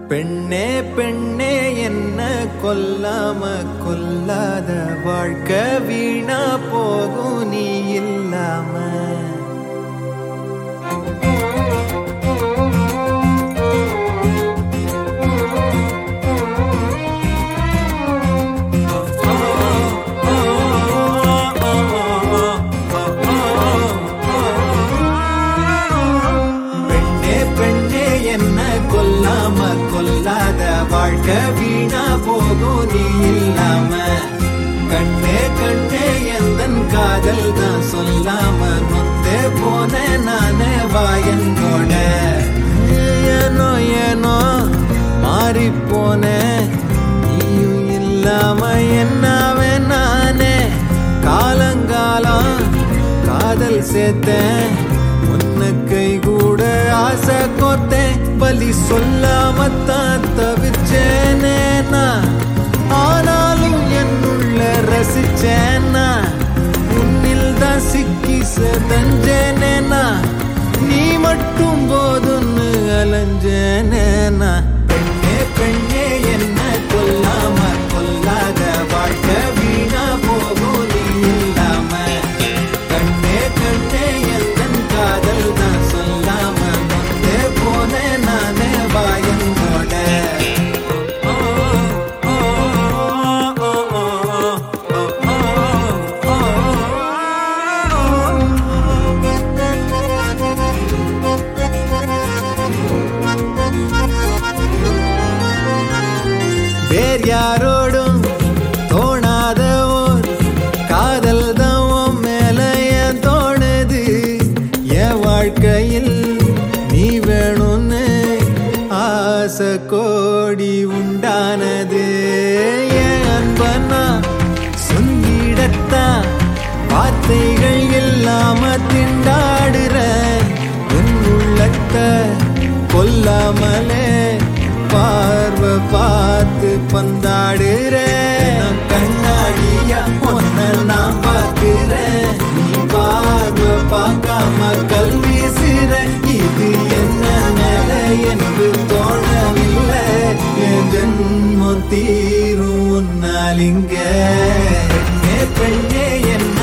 பெண்ணே பெண்ணே என்ன கொல்லாம கொல்லாத வாழ்க்கை வீணா போகும் நீ இல்லாம பெண்ணே பெண்ணே என்ன கொல்லாம கொல்லாத வாழ்க்கை வீணா போகும் நீ இல்லாம கண்ணே கண்ணே எந்தன் காதல் தான் சொல்லாம நொத்தே போன நானே வாயங்கோட ஏனோ ஏனோ மாறி போன நீயும் இல்லாம என்னாவே நானே காலங்காலம் காதல் சேர்த்தேன் உன்னை கை கூட ஆசை கோத்தேன் பலி சொல்லாமத்தான் தவிச்சேனே நான் ஆனாலும் என்னுள்ள ரசிச்சேனா உன்னில் தான் சிக்கி செதஞ்சேனே நான் நீ மட்டும் போதும்னு அலைஞ்சேனே நான் பெண்ணே பெண்ணே என்ன கொல்லாம கொல்லாத வாழ்க்கை வீணா போகும் நீ இல்லாம கண்ணே கண்ணே எந்தன் காதல் தான் சொல்லாம நொந்தே போனேன் நானே வாயங்கோட ஓ, ஓ, ஓ, ஓ, ஓ, ஓ, வேர் யாரோடும் தோணாத ஓர் காதல் தான் உன் மேல ஏன் தோணுது என் வாழ்க்கையில் நீ வேணும்னு ஆசை கோடி உண்டானது என் அன்பனா சொல்லிடத்தான் வார்த்தைகள் இல்லாம திண்டாடுற என் உள்ளத்தை கொல்லாமலே பார்வை பார்த்து பந்தாடுறேன் நான் கண்ணாடியா ஒன்ன நான் பார்க்கிறேன் நீ பார்வை பார்க்காம கல் வீசுற இது என்ன நிலை என்று தோணவில்லை என் ஜென்மம் தீரும் உன்னால் இங்க பெண்ணே பெண்ணே என்ன